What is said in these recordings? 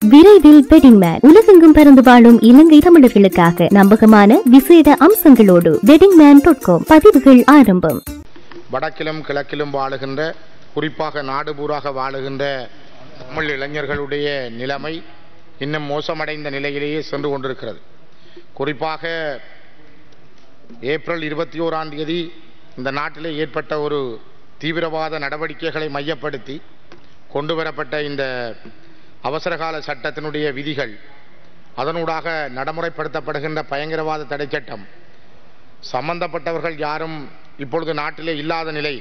விரைவில் wedding man உலகெங்கும் பறந்து வாழும் இலங்கை தமிழர்களுக்காக நம்பகமான விசேட அம்சங்களோடு வெட்டிங் மேன் டாட் காம் பதிவுகள் ஆரம்பம் வடக்கிலும் கிழக்கிலும் வாழுகின்ற குறிப்பாக நாடு பூராக வாழுகின்ற தமிழ் இளைஞர்களுடைய நிலைமை இன்னும் மோசமடைந்த நிலையிலேயே சென்று கொண்டிருக்கிறது குறிப்பாக ஏப்ரல் இருபத்தி ஓராம் தேதி இந்த நாட்டிலே ஏற்பட்ட ஒரு தீவிரவாத நடவடிக்கைகளை மையப்படுத்தி கொண்டு வரப்பட்ட இந்த அவசரகால சட்டத்தினுடைய விதிகள் அதனூடாக நடைமுறைப்படுத்தப்படுகின்ற பயங்கரவாத தடை சட்டம் சம்பந்தப்பட்டவர்கள் யாரும் இப்பொழுது நாட்டிலே இல்லாத நிலை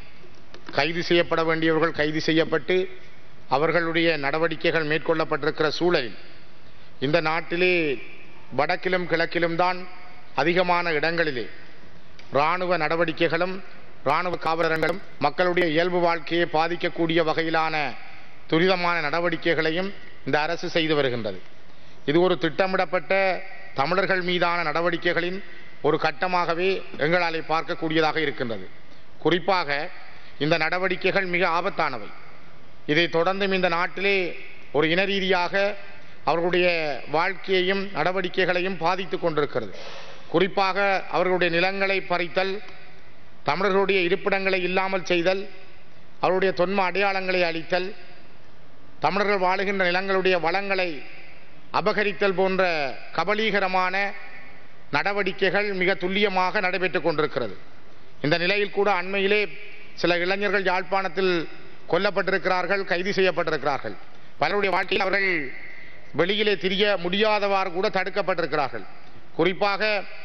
கைது செய்யப்பட வேண்டியவர்கள் கைது செய்யப்பட்டு அவர்களுடைய நடவடிக்கைகள் மேற்கொள்ளப்பட்டிருக்கிற சூழலில் இந்த நாட்டிலே வடக்கிலும் கிழக்கிலும் தான் அதிகமான இடங்களிலே இராணுவ நடவடிக்கைகளும் இராணுவ காவலர்களும் மக்களுடைய இயல்பு வாழ்க்கையை பாதிக்கக்கூடிய வகையிலான துரிதமான நடவடிக்கைகளையும் இந்த அரசு செய்து வருகின்றது இது ஒரு திட்டமிடப்பட்ட தமிழர்கள் மீதான நடவடிக்கைகளின் ஒரு கட்டமாகவே எங்களாலே பார்க்கக்கூடியதாக இருக்கின்றது குறிப்பாக இந்த நடவடிக்கைகள் மிக ஆபத்தானவை இதை தொடர்ந்தும் இந்த நாட்டிலே ஒரு இன ரீதியாக அவர்களுடைய வாழ்க்கையையும் நடவடிக்கைகளையும் பாதித்து கொண்டிருக்கிறது குறிப்பாக அவர்களுடைய நிலங்களை பறித்தல் தமிழர்களுடைய இருப்பிடங்களை இல்லாமல் செய்தல் அவருடைய தொன்ம அடையாளங்களை அளித்தல் தமிழர்கள் வாழுகின்ற நிலங்களுடைய வளங்களை அபகரித்தல் போன்ற கபலீகரமான நடவடிக்கைகள் மிக துல்லியமாக நடைபெற்றுக் கொண்டிருக்கிறது இந்த நிலையில் கூட அண்மையிலே சில இளைஞர்கள் யாழ்ப்பாணத்தில் கொல்லப்பட்டிருக்கிறார்கள் கைது செய்யப்பட்டிருக்கிறார்கள் பலருடைய வாழ்க்கையில் அவர்கள் வெளியிலே திரிய முடியாதவாறு கூட தடுக்கப்பட்டிருக்கிறார்கள் குறிப்பாக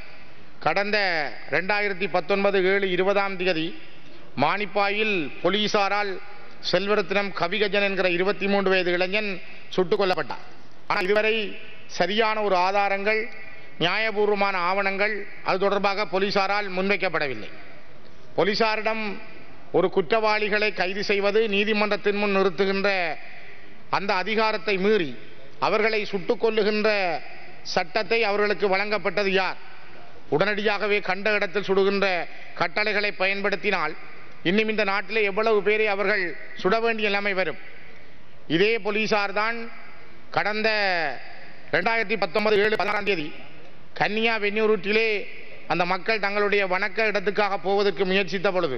கடந்த ரெண்டாயிரத்தி பத்தொன்பது ஏழு இருபதாம் தேதி மானிப்பாயில் போலீசாரால் செல்வரத்தினம் கவிகஜன் என்கிற இருபத்தி மூன்று வயது இளைஞன் சுட்டுக் கொல்லப்பட்டார் ஆனால் இதுவரை சரியான ஒரு ஆதாரங்கள் நியாயபூர்வமான ஆவணங்கள் அது தொடர்பாக போலீசாரால் முன்வைக்கப்படவில்லை போலீசாரிடம் ஒரு குற்றவாளிகளை கைது செய்வது நீதிமன்றத்தின் முன் நிறுத்துகின்ற அந்த அதிகாரத்தை மீறி அவர்களை சுட்டுக் கொல்லுகின்ற சட்டத்தை அவர்களுக்கு வழங்கப்பட்டது யார் உடனடியாகவே கண்ட இடத்தில் சுடுகின்ற கட்டளைகளை பயன்படுத்தினால் இன்னும் இந்த நாட்டிலே எவ்வளவு பேரை அவர்கள் சுட வேண்டிய நிலைமை வரும் இதே போலீசார் தான் கடந்த ரெண்டாயிரத்தி பத்தொன்பது ஏழு பதினாறாம் தேதி கன்னியா வெந்நூரூற்றிலே அந்த மக்கள் தங்களுடைய வணக்க இடத்துக்காக போவதற்கு முயற்சித்த பொழுது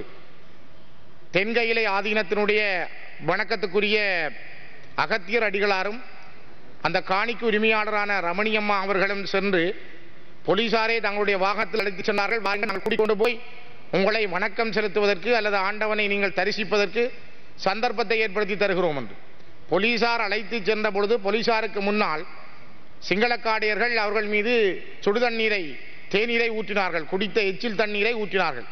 தென்கையிலை ஆதீனத்தினுடைய வணக்கத்துக்குரிய அகத்தியர் அடிகளாரும் அந்த காணிக்கு உரிமையாளரான ரமணியம்மா அவர்களும் சென்று போலீசாரே தங்களுடைய வாகனத்தில் அழைத்துச் சென்றார்கள் வாருங்கள் நாங்கள் கூட்டிக் போய் உங்களை வணக்கம் செலுத்துவதற்கு அல்லது ஆண்டவனை நீங்கள் தரிசிப்பதற்கு சந்தர்ப்பத்தை ஏற்படுத்தி தருகிறோம் என்று போலீசார் அழைத்து சென்ற பொழுது போலீசாருக்கு முன்னால் சிங்களக்காடியர்கள் அவர்கள் மீது சுடுதண்ணீரை தேநீரை ஊற்றினார்கள் குடித்த எச்சில் தண்ணீரை ஊற்றினார்கள்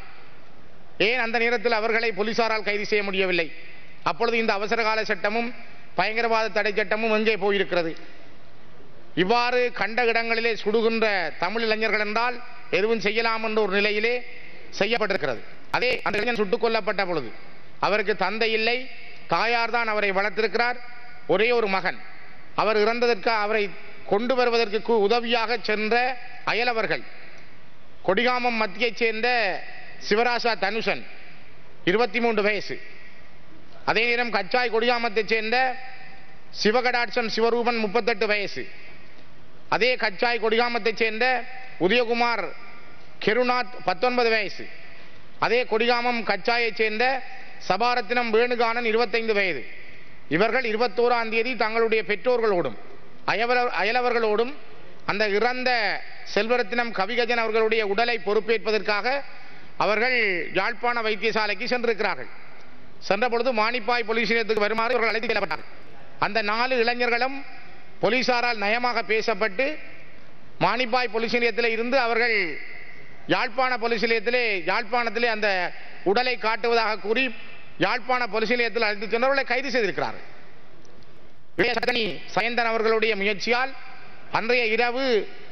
ஏன் அந்த நேரத்தில் அவர்களை போலீசாரால் கைது செய்ய முடியவில்லை அப்பொழுது இந்த அவசரகால சட்டமும் பயங்கரவாத தடை சட்டமும் எங்கே போயிருக்கிறது இவ்வாறு கண்ட இடங்களிலே சுடுகின்ற தமிழ் இளைஞர்கள் என்றால் எதுவும் செய்யலாம் என்ற ஒரு நிலையிலே செய்யப்பட்டிருக்கிறது அதே அந்த இளைஞன் சுட்டுக் கொல்லப்பட்ட பொழுது அவருக்கு தந்தை இல்லை தாயார் தான் அவரை வளர்த்திருக்கிறார் ஒரே ஒரு மகன் அவர் இறந்ததற்கு அவரை கொண்டு வருவதற்கு கு- உதவியாக சென்ற அயலவர்கள் கொடிகாமம் மத்தியைச் சேர்ந்த சிவராசா தனுஷன் இருபத்தி மூன்று வயசு அதே நேரம் கச்சாய் கொடிகாமத்தைச் சேர்ந்த சிவகடாட்சம் சிவரூபன் முப்பத்தெட்டு வயசு அதே கச்சாய் கொடிகாமத்தைச் சேர்ந்த உதயகுமார் கெருநாத் பத்தொன்பது வயசு அதே கொடிகாமம் கச்சாயைச் சேர்ந்த சபாரத்தினம் வேணுகானன் இருபத்தைந்து வயது இவர்கள் இருபத்தோராம் தேதி தங்களுடைய பெற்றோர்களோடும் அயவர அயலவர்களோடும் அந்த இறந்த செல்வரத்தினம் கவிகஜன் அவர்களுடைய உடலை பொறுப்பேற்பதற்காக அவர்கள் யாழ்ப்பாண வைத்தியசாலைக்கு சென்றிருக்கிறார்கள் சென்ற பொழுது மானிப்பாய் போலீஸ் நிலையத்துக்கு வருமாறு இவர்கள் அழைத்து செல்லப்பட்டார்கள் அந்த நாலு இளைஞர்களும் போலீசாரால் நயமாக பேசப்பட்டு மானிப்பாய் போலீஸ் நிலையத்தில் இருந்து அவர்கள் யாழ்ப்பாண போலீஸ் நிலையத்திலே யாழ்ப்பாணத்திலே அந்த உடலை காட்டுவதாக கூறி யாழ்ப்பாண போலீஸ் நிலையத்தில் அழைத்து சென்றவர்களை கைது செய்திருக்கிறார்கள் இளைய சட்டனி சயந்தன் அவர்களுடைய முயற்சியால் அன்றைய இரவு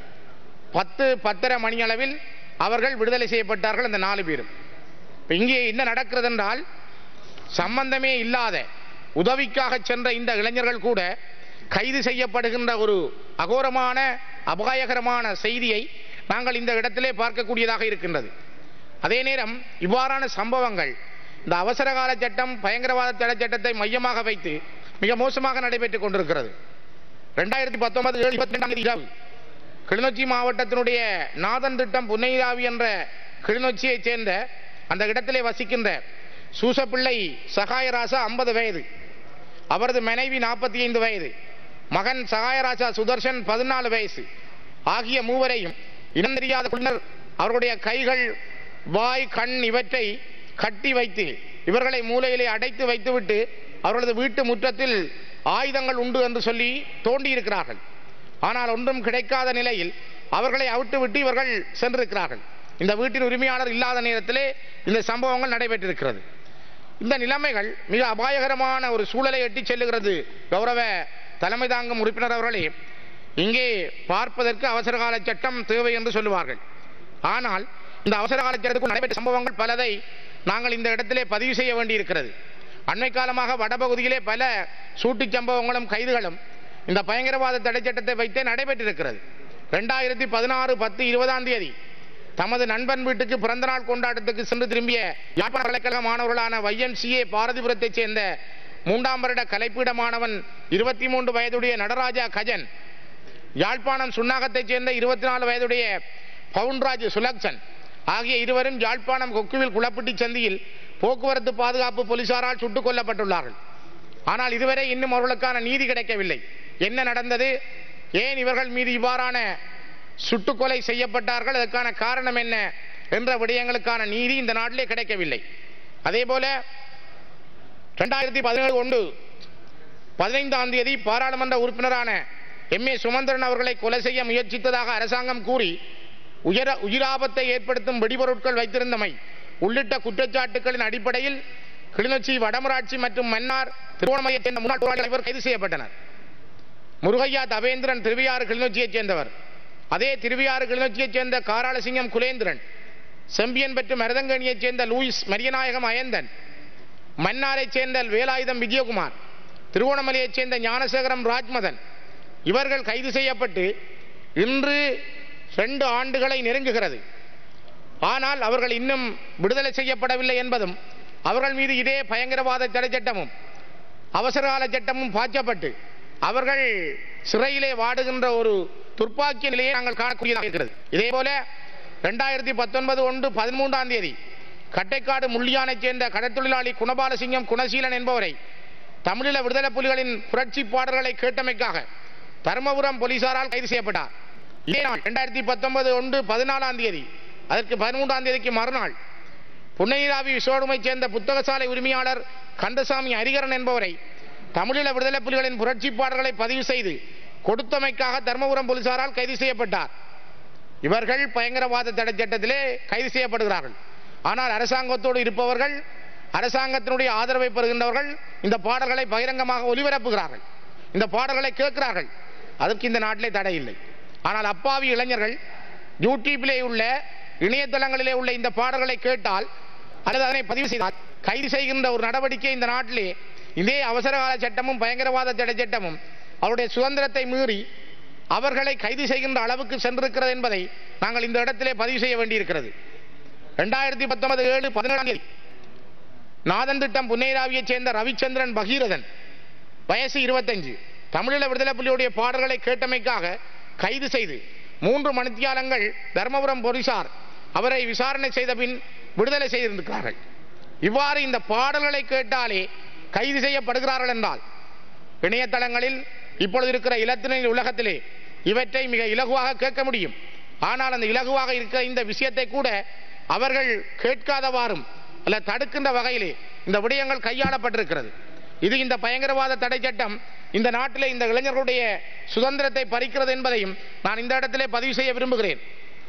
பத்து பத்தரை மணி அளவில் அவர்கள் விடுதலை செய்யப்பட்டார்கள் அந்த நாலு பேரும் இப்ப இங்கே என்ன நடக்கிறது என்றால் சம்பந்தமே இல்லாத உதவிக்காக சென்ற இந்த இளைஞர்கள் கூட கைது செய்யப்படுகின்ற ஒரு அகோரமான அபாயகரமான செய்தியை நாங்கள் இந்த இடத்திலே பார்க்கக்கூடியதாக இருக்கின்றது அதே நேரம் இவ்வாறான சம்பவங்கள் இந்த அவசரகால சட்டம் பயங்கரவாத தடை சட்டத்தை மையமாக வைத்து மிக மோசமாக நடைபெற்றுக் கொண்டிருக்கிறது ரெண்டாயிரத்தி பத்தொன்பது ஏழு இருபத்தி ரெண்டாம் தேதி இரவு கிளிநொச்சி மாவட்டத்தினுடைய நாதன் திட்டம் புன்னையாவி என்ற கிளிநொச்சியைச் சேர்ந்த அந்த இடத்திலே வசிக்கின்ற சூசப்பிள்ளை சகாயராசா ஐம்பது வயது அவரது மனைவி நாற்பத்தி ஐந்து வயது மகன் சகாயராஜா சுதர்ஷன் பதினாலு வயசு ஆகிய மூவரையும் இனம் தெரியாத குழுவினர் அவர்களுடைய கைகள் வாய் கண் இவற்றை கட்டி வைத்து இவர்களை மூலையிலே அடைத்து வைத்துவிட்டு அவர்களது வீட்டு முற்றத்தில் ஆயுதங்கள் உண்டு என்று சொல்லி தோண்டியிருக்கிறார்கள் ஆனால் ஒன்றும் கிடைக்காத நிலையில் அவர்களை அவிட்டுவிட்டு இவர்கள் சென்றிருக்கிறார்கள் இந்த வீட்டின் உரிமையாளர் இல்லாத நேரத்திலே இந்த சம்பவங்கள் நடைபெற்றிருக்கிறது இந்த நிலைமைகள் மிக அபாயகரமான ஒரு சூழலை எட்டி செல்லுகிறது கௌரவ தலைமை தாங்கும் உறுப்பினர் அவர்களே இங்கே பார்ப்பதற்கு அவசரகால சட்டம் தேவை என்று சொல்லுவார்கள் ஆனால் இந்த அவசரகால சட்டத்துக்குள் நடைபெற்ற சம்பவங்கள் பலதை நாங்கள் இந்த இடத்திலே பதிவு செய்ய வேண்டியிருக்கிறது அண்மை காலமாக வடபகுதியிலே பல சூட்டுச் சம்பவங்களும் கைதுகளும் இந்த பயங்கரவாத தடை சட்டத்தை வைத்தே நடைபெற்றிருக்கிறது ரெண்டாயிரத்தி பதினாறு பத்து இருபதாம் தேதி தமது நண்பன் வீட்டுக்கு பிறந்தநாள் கொண்டாட்டத்துக்கு சென்று திரும்பிய யாழ்ப்பாண பல்கலைக்கழக மாணவர்களான வைஎம்சிஏ பாரதிபுரத்தைச் சேர்ந்த மூன்றாம் வருட கலைப்பீட மாணவன் இருபத்தி மூன்று வயதுடைய நடராஜா கஜன் யாழ்ப்பாணம் சுன்னாகத்தைச் சேர்ந்த இருபத்தி நாலு வயதுடைய பவுன்ராஜ் சுலக்சன் ஆகிய இருவரும் யாழ்ப்பாணம் கொக்குவில் குளப்பட்டி சந்தியில் போக்குவரத்து பாதுகாப்பு போலீசாரால் சுட்டுக் கொல்லப்பட்டுள்ளார்கள் ஆனால் இதுவரை இன்னும் அவர்களுக்கான நீதி கிடைக்கவில்லை என்ன நடந்தது ஏன் இவர்கள் மீது இவ்வாறான சுட்டுக்கொலை செய்யப்பட்டார்கள் அதற்கான காரணம் என்ன என்ற விடயங்களுக்கான நீதி இந்த நாட்டிலே கிடைக்கவில்லை அதே போல ரெண்டாயிரத்தி பதினேழு ஒன்று பதினைந்தாம் தேதி பாராளுமன்ற உறுப்பினரான எம் ஏ சுமந்திரன் அவர்களை கொலை செய்ய முயற்சித்ததாக அரசாங்கம் கூறி உயர உயிராபத்தை ஏற்படுத்தும் வெடிபொருட்கள் வைத்திருந்தமை உள்ளிட்ட குற்றச்சாட்டுகளின் அடிப்படையில் கிளிநொச்சி வடமராட்சி மற்றும் மன்னார் திருவோணமலையைச் சேர்ந்த முன்னாள் போராளிகள் இவர் கைது செய்யப்பட்டனர் முருகையா தவேந்திரன் திருவியாறு கிளிநொச்சியைச் சேர்ந்தவர் அதே திருவியாறு கிளிநொச்சியைச் சேர்ந்த காராளசிங்கம் குலேந்திரன் செம்பியன் பெற்று மருதங்கணியைச் சேர்ந்த லூயிஸ் மரியநாயகம் அயந்தன் மன்னாரைச் சேர்ந்த வேலாயுதம் விஜயகுமார் திருவோணமலையைச் சேர்ந்த ஞானசேகரம் ராஜ்மதன் இவர்கள் கைது செய்யப்பட்டு இன்று ரெண்டு ஆண்டுகளை நெருங்குகிறது ஆனால் அவர்கள் இன்னும் விடுதலை செய்யப்படவில்லை என்பதும் அவர்கள் மீது இதே பயங்கரவாத தடை சட்டமும் அவசரகால சட்டமும் பாய்ச்சப்பட்டு அவர்கள் சிறையிலே வாடுகின்ற ஒரு துர்ப்பாக்கிய நிலையை நாங்கள் காணக்கூடியதாக இருக்கிறது இதே போல ரெண்டாயிரத்தி பத்தொன்பது ஒன்று பதிமூன்றாம் தேதி கட்டைக்காடு முள்ளியானைச் சேர்ந்த கடற்தொழிலாளி குணபாலசிங்கம் குணசீலன் என்பவரை தமிழீழ விடுதலை புலிகளின் புரட்சி பாடல்களை கேட்டமைக்காக தருமபுரம் போலீசாரால் கைது செய்யப்பட்டார் இதே நாள் ரெண்டாயிரத்தி பத்தொன்பது ஒன்று பதினாலாம் தேதி அதற்கு பதிமூன்றாம் தேதிக்கு மறுநாள் புன்னையிராவி விசோடுமைச் சேர்ந்த புத்தகசாலை உரிமையாளர் கந்தசாமி ஹரிகரன் என்பவரை தமிழீழ விடுதலை புலிகளின் புரட்சி பாடல்களை பதிவு செய்து கொடுத்தமைக்காக தர்மபுரம் போலீசாரால் கைது செய்யப்பட்டார் இவர்கள் பயங்கரவாத தடை சட்டத்திலே கைது செய்யப்படுகிறார்கள் ஆனால் அரசாங்கத்தோடு இருப்பவர்கள் அரசாங்கத்தினுடைய ஆதரவை பெறுகின்றவர்கள் இந்த பாடல்களை பகிரங்கமாக ஒலிபரப்புகிறார்கள் இந்த பாடல்களை கேட்கிறார்கள் அதற்கு இந்த நாட்டிலே தடை இல்லை ஆனால் அப்பாவி இளைஞர்கள் யூடியூபிலே உள்ள இணையதளங்களிலே உள்ள இந்த பாடல்களை கேட்டால் அல்லது அதனை பதிவு செய்தால் கைது செய்கின்ற ஒரு நடவடிக்கை இந்த நாட்டிலே இதே அவசரகால சட்டமும் பயங்கரவாத தடை சட்டமும் அவருடைய சுதந்திரத்தை மீறி அவர்களை கைது செய்கின்ற அளவுக்கு சென்றிருக்கிறது என்பதை நாங்கள் இந்த இடத்திலே பதிவு செய்ய வேண்டியிருக்கிறது ரெண்டாயிரத்தி பத்தொன்பது ஏழு பதினேழாம் தேதி நாதன் திட்டம் புன்னேராவியைச் சேர்ந்த ரவிச்சந்திரன் பகீரதன் வயசு இருபத்தஞ்சு தமிழீழ விடுதலை புலியுடைய பாடல்களை கேட்டமைக்காக கைது செய்து மூன்று மணித்தியாலங்கள் தர்மபுரம் போலீசார் அவரை விசாரணை செய்த பின் விடுதலை செய்திருக்கிறார்கள் இவ்வாறு இந்த பாடல்களை கேட்டாலே கைது செய்யப்படுகிறார்கள் என்றால் இணையதளங்களில் இப்பொழுது இருக்கிற இலத்தின உலகத்திலே இவற்றை மிக இலகுவாக கேட்க முடியும் ஆனால் அந்த இலகுவாக இருக்கிற இந்த விஷயத்தை கூட அவர்கள் கேட்காதவாறும் அல்ல தடுக்கின்ற வகையிலே இந்த விடயங்கள் கையாளப்பட்டிருக்கிறது இது இந்த பயங்கரவாத தடை சட்டம் இந்த நாட்டிலே இந்த இளைஞர்களுடைய சுதந்திரத்தை பறிக்கிறது என்பதையும் நான் இந்த இடத்திலே பதிவு செய்ய விரும்புகிறேன்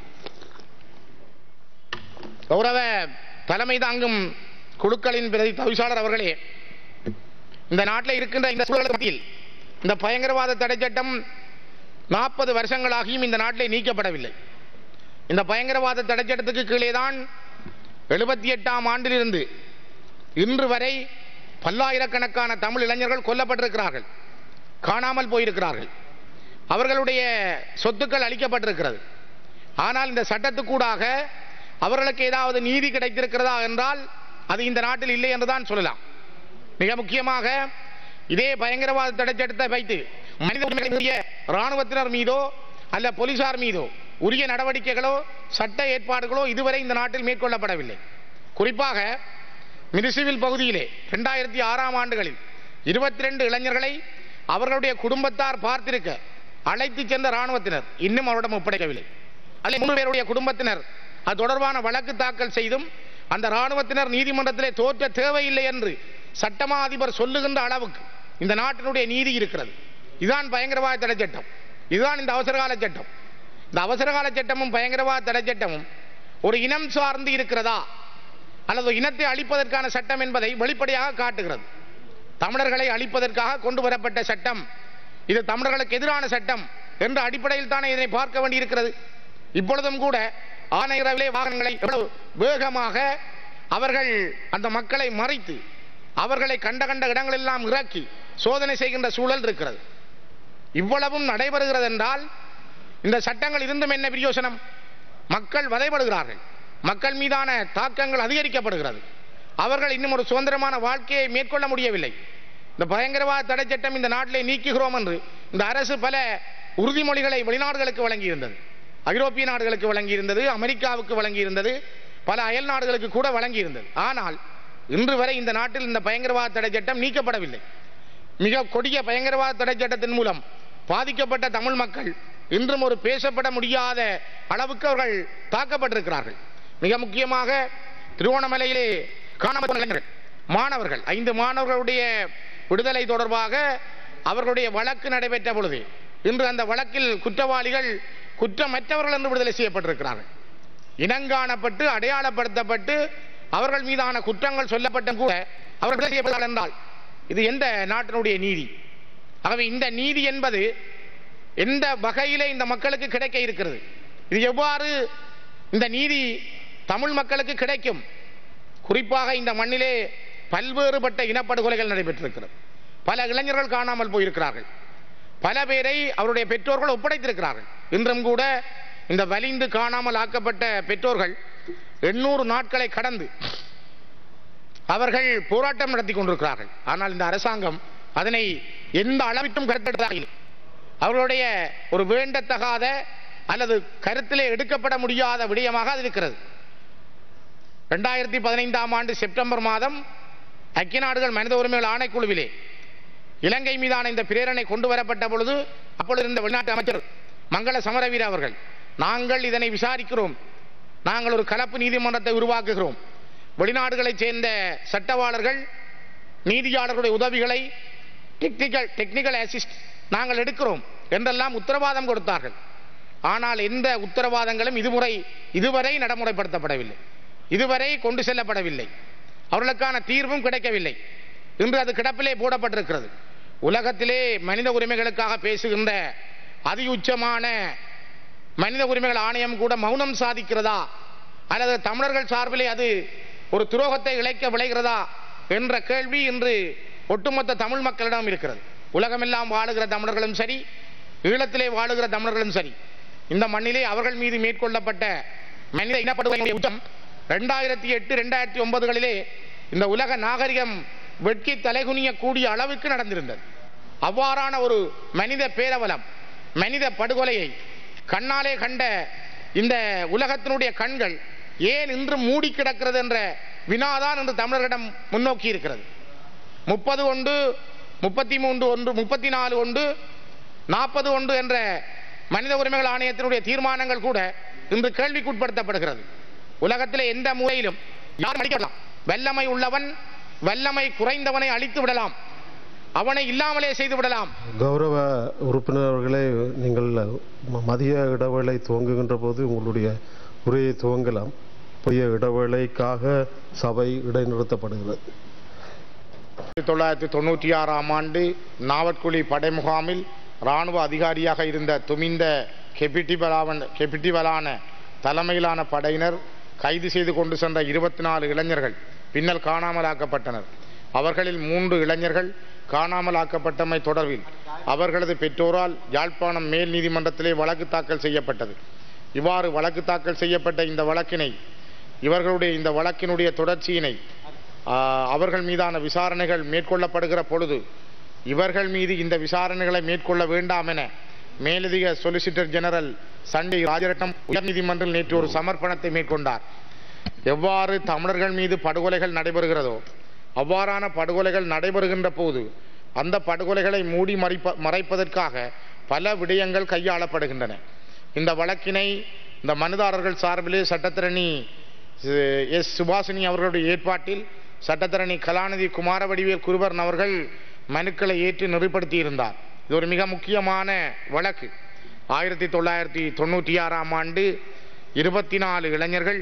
கௌரவ தலைமை தாங்கும் குழுக்களின் பிரதி தவிசாளர் அவர்களே இந்த நாட்டில் இருக்கின்ற இந்த சூழல் மத்தியில் இந்த பயங்கரவாத தடை சட்டம் நாற்பது வருஷங்களாகியும் இந்த நாட்டிலே நீக்கப்படவில்லை இந்த பயங்கரவாத தடை சட்டத்துக்கு கீழே தான் எழுபத்தி எட்டாம் ஆண்டிலிருந்து இன்று வரை பல்லாயிரக்கணக்கான தமிழ் இளைஞர்கள் கொல்லப்பட்டிருக்கிறார்கள் காணாமல் போயிருக்கிறார்கள் அவர்களுடைய சொத்துக்கள் அளிக்கப்பட்டிருக்கிறது ஆனால் இந்த சட்டத்துக்கூடாக அவர்களுக்கு ஏதாவது நீதி கிடைத்திருக்கிறதா என்றால் அது இந்த நாட்டில் இல்லை என்றுதான் சொல்லலாம் மிக முக்கியமாக இதே பயங்கரவாத தடை சட்டத்தை வைத்து மனித உரிமைகளை மீறிய ராணுவத்தினர் மீதோ அல்ல போலீசார் மீதோ உரிய நடவடிக்கைகளோ சட்ட ஏற்பாடுகளோ இதுவரை இந்த நாட்டில் மேற்கொள்ளப்படவில்லை குறிப்பாக மினிசிவில் பகுதியிலே இரண்டாயிரத்தி ஆறாம் ஆண்டுகளில் இருபத்தி ரெண்டு இளைஞர்களை அவர்களுடைய குடும்பத்தார் பார்த்திருக்க அழைத்து சென்ற ராணுவத்தினர் இன்னும் அவரிடம் ஒப்படைக்கவில்லை அல்ல மூன்று பேருடைய குடும்பத்தினர் அது தொடர்பான வழக்கு தாக்கல் செய்தும் அந்த ராணுவத்தினர் நீதிமன்றத்திலே தோற்ற தேவையில்லை என்று சட்டமா அதிபர் சொல்லுகின்ற அளவுக்கு இந்த நாட்டினுடைய நீதி இருக்கிறது இதுதான் பயங்கரவாத தடை சட்டம் இதுதான் இந்த அவசரகால சட்டம் இந்த அவசரகால சட்டமும் பயங்கரவாத தடை சட்டமும் ஒரு இனம் சார்ந்து இருக்கிறதா அல்லது இனத்தை அழிப்பதற்கான சட்டம் என்பதை வெளிப்படையாக காட்டுகிறது தமிழர்களை அழிப்பதற்காக கொண்டு வரப்பட்ட சட்டம் இது தமிழர்களுக்கு எதிரான சட்டம் என்ற அடிப்படையில் தானே இதனை பார்க்க வேண்டியிருக்கிறது இப்பொழுதும் கூட ஆணையரவிலே வாகனங்களை எவ்வளவு வேகமாக அவர்கள் அந்த மக்களை மறைத்து அவர்களை கண்ட கண்ட இடங்களெல்லாம் இறக்கி சோதனை செய்கின்ற சூழல் இருக்கிறது இவ்வளவும் நடைபெறுகிறது என்றால் இந்த சட்டங்கள் இருந்தும் என்ன பிரயோசனம் மக்கள் வதைபடுகிறார்கள் மக்கள் மீதான தாக்கங்கள் அதிகரிக்கப்படுகிறது அவர்கள் இன்னும் ஒரு சுதந்திரமான வாழ்க்கையை மேற்கொள்ள முடியவில்லை இந்த பயங்கரவாத தடை சட்டம் இந்த நாட்டிலே நீக்குகிறோம் என்று இந்த அரசு பல உறுதிமொழிகளை வெளிநாடுகளுக்கு வழங்கியிருந்தது ஐரோப்பிய நாடுகளுக்கு வழங்கியிருந்தது அமெரிக்காவுக்கு வழங்கியிருந்தது பல அயல் நாடுகளுக்கு கூட வழங்கியிருந்தது ஆனால் இன்று வரை இந்த நாட்டில் இந்த பயங்கரவாத தடை சட்டம் நீக்கப்படவில்லை மிக கொடிய பயங்கரவாத தடை சட்டத்தின் மூலம் பாதிக்கப்பட்ட தமிழ் மக்கள் இன்றும் ஒரு பேசப்பட முடியாத அளவுக்கு அவர்கள் தாக்கப்பட்டிருக்கிறார்கள் மிக முக்கியமாக திருவோணமலையிலே காணாமல் இளைஞர்கள் மாணவர்கள் ஐந்து மாணவர்களுடைய விடுதலை தொடர்பாக அவர்களுடைய வழக்கு நடைபெற்ற பொழுது இன்று அந்த வழக்கில் குற்றவாளிகள் குற்றமற்றவர்கள் என்று விடுதலை செய்யப்பட்டிருக்கிறார்கள் இனங்காணப்பட்டு அடையாளப்படுத்தப்பட்டு அவர்கள் மீதான குற்றங்கள் சொல்லப்பட்டும் கூட அவர்கள் விடுதலை செய்யப்படுகிறார்கள் என்றால் இது எந்த நாட்டினுடைய நீதி ஆகவே இந்த நீதி என்பது எந்த வகையிலே இந்த மக்களுக்கு கிடைக்க இருக்கிறது இது எவ்வாறு இந்த நீதி தமிழ் மக்களுக்கு கிடைக்கும் குறிப்பாக இந்த மண்ணிலே பல்வேறுபட்ட இனப்படுகொலைகள் நடைபெற்றிருக்கிறது பல இளைஞர்கள் காணாமல் போயிருக்கிறார்கள் பல பேரை அவருடைய பெற்றோர்கள் ஒப்படைத்திருக்கிறார்கள் இன்றும் கூட இந்த வலிந்து காணாமல் ஆக்கப்பட்ட பெற்றோர்கள் எண்ணூறு நாட்களை கடந்து அவர்கள் போராட்டம் நடத்தி கொண்டிருக்கிறார்கள் ஆனால் இந்த அரசாங்கம் அதனை எந்த அளவிற்கும் கருத்தெடுத்ததாக இல்லை அவர்களுடைய ஒரு வேண்டத்தகாத அல்லது கருத்திலே எடுக்கப்பட முடியாத விடயமாக அது இருக்கிறது ரெண்டாயிரத்தி பதினைந்தாம் ஆண்டு செப்டம்பர் மாதம் ஐக்கிய நாடுகள் மனித உரிமைகள் ஆணைக்குழுவிலே இலங்கை மீதான இந்த பிரேரணை கொண்டு வரப்பட்ட பொழுது அப்பொழுது இருந்த வெளிநாட்டு அமைச்சர் மங்கள சமரவீர அவர்கள் நாங்கள் இதனை விசாரிக்கிறோம் நாங்கள் ஒரு கலப்பு நீதிமன்றத்தை உருவாக்குகிறோம் வெளிநாடுகளைச் சேர்ந்த சட்டவாளர்கள் நீதியாளர்களுடைய உதவிகளை டெக்னிக்கல் டெக்னிக்கல் அசிஸ்ட் நாங்கள் எடுக்கிறோம் என்றெல்லாம் உத்தரவாதம் கொடுத்தார்கள் ஆனால் எந்த உத்தரவாதங்களும் இதுமுறை இதுவரை நடைமுறைப்படுத்தப்படவில்லை இதுவரை கொண்டு செல்லப்படவில்லை அவர்களுக்கான தீர்வும் கிடைக்கவில்லை இன்று அது கிடப்பிலே போடப்பட்டிருக்கிறது உலகத்திலே மனித உரிமைகளுக்காக பேசுகின்ற அதி உச்சமான மனித உரிமைகள் ஆணையம் கூட மௌனம் சாதிக்கிறதா அல்லது தமிழர்கள் சார்பிலே அது ஒரு துரோகத்தை இழைக்க விளைகிறதா என்ற கேள்வி இன்று ஒட்டுமொத்த தமிழ் மக்களிடம் இருக்கிறது உலகமெல்லாம் வாழுகிற தமிழர்களும் சரி ஈழத்திலே வாழுகிற தமிழர்களும் சரி இந்த மண்ணிலே அவர்கள் மீது மேற்கொள்ளப்பட்ட மனித இனப்படுகொலை உச்சம் ரெண்டாயிரத்தி எட்டு ரெண்டாயிரத்தி ஒன்பதுகளிலே இந்த உலக நாகரிகம் வெட்கி தலைகுனிய கூடிய அளவுக்கு நடந்திருந்தது அவ்வாறான ஒரு மனித பேரவலம் மனித படுகொலையை கண்ணாலே கண்ட இந்த உலகத்தினுடைய கண்கள் ஏன் இன்று மூடி கிடக்கிறது என்ற வினாதான் என்று தமிழர்களிடம் முன்னோக்கி இருக்கிறது முப்பது ஒன்று முப்பத்தி மூன்று ஒன்று முப்பத்தி நாலு ஒன்று நாற்பது ஒன்று என்ற மனித உரிமைகள் ஆணையத்தினுடைய தீர்மானங்கள் கூட இன்று கேள்விக்குட்படுத்தப்படுகிறது உலகத்திலே எந்த மூலையிலும் யார் அழிக்கலாம் வல்லமை உள்ளவன் வல்லமை குறைந்தவனை அழித்து விடலாம் அவனை இல்லாமலே செய்து விடலாம் கௌரவ உறுப்பினர் அவர்களே நீங்கள் ம- மதிய இடைவேளை துவங்குகின்ற போது உங்களுடைய உரையை துவங்கலாம் புதிய இடைவேளைக்காக சபை இடைநிறுத்தப்படுகிறது ஆயிரத்தி தொள்ளாயிரத்தி தொண்ணூற்றி ஆறாம் ஆண்டு நாவற்குழி படை முகாமில் இராணுவ அதிகாரியாக இருந்த துமிந்த கெபிட்டிபலாவன் கெபிட்டிபலான தலைமையிலான படையினர் கைது செய்து கொண்டு சென்ற இருபத்தி நாலு இளைஞர்கள் பின்னர் காணாமலாக்கப்பட்டனர் அவர்களில் மூன்று இளைஞர்கள் காணாமலாக்கப்பட்டமை தொடர்பில் அவர்களது பெற்றோரால் யாழ்ப்பாணம் மேல் நீதிமன்றத்திலே வழக்கு தாக்கல் செய்யப்பட்டது இவ்வாறு வழக்கு தாக்கல் செய்யப்பட்ட இந்த வழக்கினை இவர்களுடைய இந்த வழக்கினுடைய தொடர்ச்சியினை ஆ, அவர்கள் மீதான விசாரணைகள் மேற்கொள்ளப்படுகிற பொழுது இவர்கள் மீது இந்த விசாரணைகளை மேற்கொள்ள வேண்டாம் என மேலதிக சொலிசிட்டர் ஜெனரல் சண்டை ராஜரட்னம் உயர்நீதிமன்றில் நேற்று ஒரு சமர்ப்பணத்தை மேற்கொண்டார் எவ்வாறு தமிழர்கள் மீது படுகொலைகள் நடைபெறுகிறதோ அவ்வாறான படுகொலைகள் நடைபெறுகின்ற போது அந்த படுகொலைகளை மூடி மறைப்ப மறைப்பதற்காக பல விடயங்கள் கையாளப்படுகின்றன இந்த வழக்கினை இந்த மனுதாரர்கள் சார்பிலே சட்டத்திரணி அஹ், எஸ் சுபாசினி அவர்களுடைய ஏற்பாட்டில் சட்டத்தரணி கலாநிதி குமாரவடிவேல் குருபரன் அவர்கள் மனுக்களை ஏற்று நெறிப்படுத்தியிருந்தார் இது ஒரு மிக முக்கியமான வழக்கு ஆயிரத்தி தொள்ளாயிரத்தி தொண்ணூற்றி ஆறாம் ஆண்டு இருபத்தி நாலு இளைஞர்கள்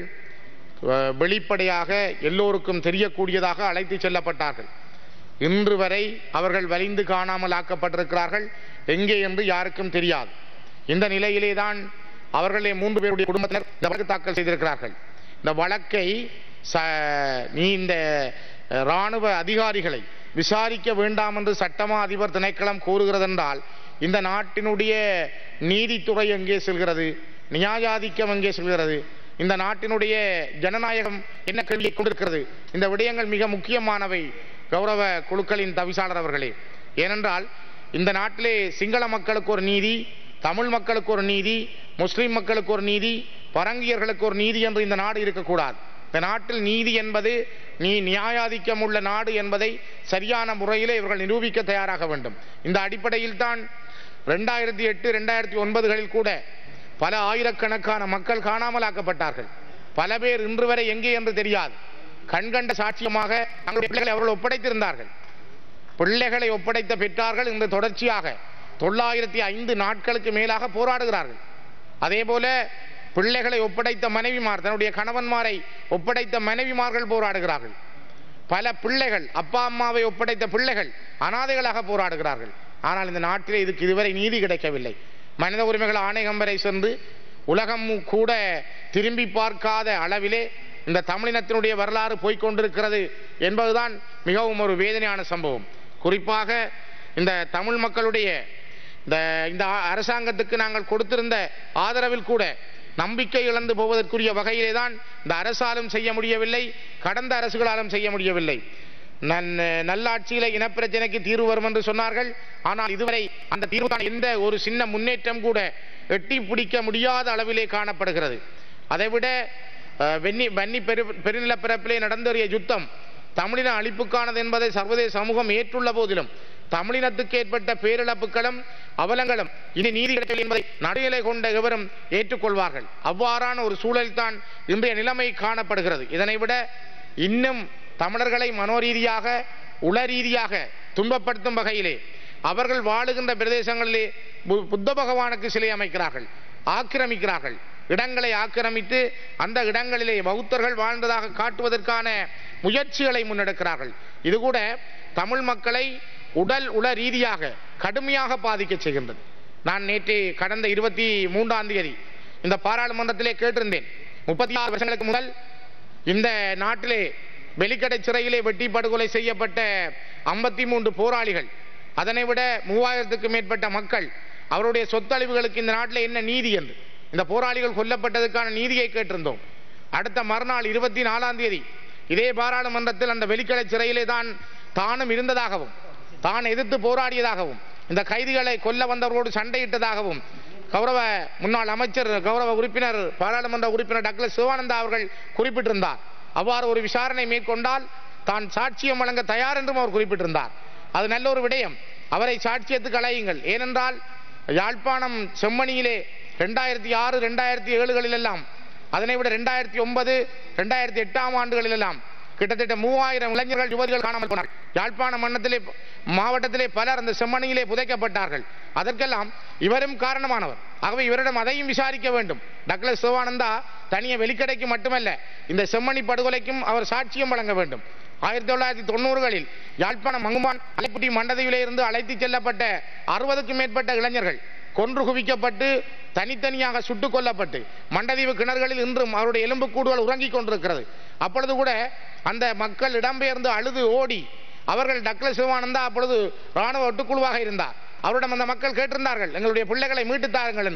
அஹ், வெளிப்படையாக எல்லோருக்கும் தெரியக்கூடியதாக அழைத்து செல்லப்பட்டார்கள் இன்று வரை அவர்கள் வலிந்து காணாமல் ஆக்கப்பட்டிருக்கிறார்கள் எங்கே என்று யாருக்கும் தெரியாது இந்த நிலையிலே தான் அவர்களே மூன்று பேருடைய குடும்பத்தினர் இந்த வழக்கு தாக்கல் செய்திருக்கிறார்கள் இந்த வழக்கை ச நீ இந்த அஹ், ராணுவ அதிகாரிகளை விசாரிக்க வேண்டாம் என்று சட்டமா அதிபர் திணைக்களம் கூறுகிறதென்றால் இந்த நாட்டினுடைய நீதித்துறை எங்கே செல்கிறது நியாயாதிக்கம் எங்கே செல்கிறது இந்த நாட்டினுடைய ஜனநாயகம் என்ன கேள்வியை கொண்டிருக்கிறது இந்த விடயங்கள் மிக முக்கியமானவை கௌரவ குழுக்களின் தவிசாளர் அவர்களே ஏனென்றால் இந்த நாட்டிலே சிங்கள மக்களுக்கு ஒரு நீதி தமிழ் மக்களுக்கு ஒரு நீதி முஸ்லிம் மக்களுக்கு ஒரு நீதி பரங்கியர்களுக்கு ஒரு நீதி என்று இந்த நாடு இருக்கக்கூடாது இந்த நாட்டில் நீதி என்பது நீ நியாயாதிக்கம் உள்ள நாடு என்பதை சரியான முறையிலே இவர்கள் நிரூபிக்க தயாராக வேண்டும் இந்த அடிப்படையில் தான் ரெண்டாயிரத்தி எட்டு ரெண்டாயிரத்தி ஒன்பதுகளில் கூட பல ஆயிரக்கணக்கான மக்கள் காணாமல் ஆக்கப்பட்டார்கள் பல பேர் இன்று வரை எங்கே என்று தெரியாது கண்கண்ட சாட்சியமாக தங்களுடைய பிள்ளைகளை அவர்கள் ஒப்படைத்திருந்தார்கள் பிள்ளைகளை ஒப்படைத்த பெற்றார்கள் இன்று தொடர்ச்சியாக தொள்ளாயிரத்தி ஐந்து நாட்களுக்கு மேலாக போராடுகிறார்கள் அதே போல பிள்ளைகளை ஒப்படைத்த மனைவிமார் தன்னுடைய கணவன்மாரை ஒப்படைத்த மனைவிமார்கள் போராடுகிறார்கள் பல பிள்ளைகள் அப்பா அம்மாவை ஒப்படைத்த பிள்ளைகள் அனாதைகளாக போராடுகிறார்கள் ஆனால் இந்த நாட்டிலே இதுக்கு இதுவரை நீதி கிடைக்கவில்லை மனித உரிமைகள் ஆணையம் வரை சென்று உலகம் கூட திரும்பி பார்க்காத அளவிலே இந்த தமிழினத்தினுடைய வரலாறு போய்க் கொண்டிருக்கிறது என்பதுதான் மிகவும் ஒரு வேதனையான சம்பவம் குறிப்பாக இந்த தமிழ் மக்களுடைய இந்த இந்த ஆ- அரசாங்கத்துக்கு நாங்கள் கொடுத்திருந்த ஆதரவில் கூட நம்பிக்கை இழந்து போவதற்குரிய வகையிலே தான் இந்த அரசாலும் செய்ய முடியவில்லை கடந்த அரசுகளாலும் செய்ய முடியவில்லை நன் நல்லாட்சியில இனப்பிரச்சனைக்கு தீர்வு வரும் என்று சொன்னார்கள் ஆனால் இதுவரை அந்த தீர்வுக்கான எந்த ஒரு சின்ன முன்னேற்றம் கூட எட்டி பிடிக்க முடியாத அளவிலே காணப்படுகிறது அதைவிட அஹ், வெண்ணி வன்னி பெரு பெருநிலப்பரப்பிலே நடந்தேறிய யுத்தம் தமிழின அழிப்புக்கானது என்பதை சர்வதேச சமூகம் ஏற்றுள்ள போதிலும் தமிழினத்துக்கு ஏற்பட்ட பேரிழப்புகளும் அவலங்களும் இனி நீதி கிடைக்கவில்லை என்பதை நடுநிலை கொண்ட எவரும் ஏற்றுக்கொள்வார்கள் அவ்வாறான ஒரு சூழல்தான் இன்றைய நிலைமை காணப்படுகிறது இதனை விட இன்னும் தமிழர்களை மனோரீதியாக உளரீதியாக துன்பப்படுத்தும் வகையிலே அவர்கள் வாழுகின்ற பிரதேசங்களிலே பு- புத்த பகவானுக்கு சிலை அமைக்கிறார்கள் ஆக்கிரமிக்கிறார்கள் இடங்களை ஆக்கிரமித்து அந்த இடங்களிலே பௌத்தர்கள் வாழ்ந்ததாக காட்டுவதற்கான முயற்சிகளை முன்னெடுக்கிறார்கள் இது கூட தமிழ் மக்களை உடல் உள ரீதியாக கடுமையாக பாதிக்க செய்கின்றது நான் நேற்று கடந்த இருபத்தி மூன்றாம் தேதி இந்த பாராளுமன்றத்திலே கேட்டிருந்தேன் முப்பத்தி ஆறு வருஷங்களுக்கு முதல் இந்த நாட்டிலே வெலிக்கடை சிறையிலே வெட்டி படுகொலை செய்யப்பட்ட ஐம்பத்தி மூன்று போராளிகள் அதனை விட மூவாயிரத்துக்கு மேற்பட்ட மக்கள் அவருடைய சொத்தழிவுகளுக்கு இந்த நாட்டில் என்ன நீதி என்று இந்த போராளிகள் கொல்லப்பட்டதுக்கான நீதியை கேட்டிருந்தோம் அடுத்த மறுநாள் இருபத்தி நாலாம் தேதி இதே பாராளுமன்றத்தில் அந்த வெலிக்கடை சிறையிலே தான் தானும் இருந்ததாகவும் தான் எதிர்த்து போராடியதாகவும் இந்த கைதிகளை கொல்ல வந்தவர்களோடு சண்டையிட்டதாகவும் கௌரவ முன்னாள் அமைச்சர் கௌரவ உறுப்பினர் பாராளுமன்ற உறுப்பினர் டாக்டர் சிவானந்தா அவர்கள் குறிப்பிட்டிருந்தார் அவ்வாறு ஒரு விசாரணை மேற்கொண்டால் தான் சாட்சியம் வழங்க தயார் என்றும் அவர் குறிப்பிட்டிருந்தார் அது நல்ல ஒரு விடயம் அவரை சாட்சியத்துக்கு அழையுங்கள் ஏனென்றால் யாழ்ப்பாணம் செம்மணியிலே ரெண்டாயிரத்தி ஆறு ரெண்டாயிரத்தி ஏழுகளிலெல்லாம் அதனை விட ரெண்டாயிரத்தி ஒன்பது ரெண்டாயிரத்தி எட்டாம் ஆண்டுகளிலெல்லாம் கிட்டத்தட்ட மூவாயிரம் இளைஞர்கள் யுவதிகள் காணாமல் போனார்கள் யாழ்ப்பாண மன்னத்திலே மாவட்டத்திலே பலர் அந்த செம்மணியிலே புதைக்கப்பட்டார்கள் அதற்கெல்லாம் இவரும் காரணமானவர் ஆகவே இவரிடம் அதையும் விசாரிக்க வேண்டும் டக்ளஸ் சிவானந்தா தனிய வெளிக்கடைக்கு மட்டுமல்ல இந்த செம்மணி படுகொலைக்கும் அவர் சாட்சியம் வழங்க வேண்டும் ஆயிரத்தி தொள்ளாயிரத்தி தொண்ணூறுகளில் யாழ்ப்பாணம் மங்குமான் அலைப்புட்டி மண்டதீவிலே இருந்து அழைத்துச் செல்லப்பட்ட அறுபதுக்கும் மேற்பட்ட இளைஞர்கள் கொன்று குவிக்கப்பட்டு தனித்தனியாக சுட்டுக் கொல்லப்பட்டு மண்டதீவு கிணறுகளில் இன்றும் அவருடைய எலும்புக்கூடுகள் உறங்கிக் கொண்டிருக்கிறது அப்பொழுது கூட அந்த மக்கள் இடம்பெயர்ந்து அழுது ஓடி அவர்கள் டக்ளஸ் சிவானந்தா அப்பொழுது ராணுவ ஒட்டுக்குழுவாக இருந்தார் அவரிடம் அந்த மக்கள் கேட்டிருந்தார்கள் எங்களுடைய பிள்ளைகளை மீட்டுத் தாருங்கள் என்று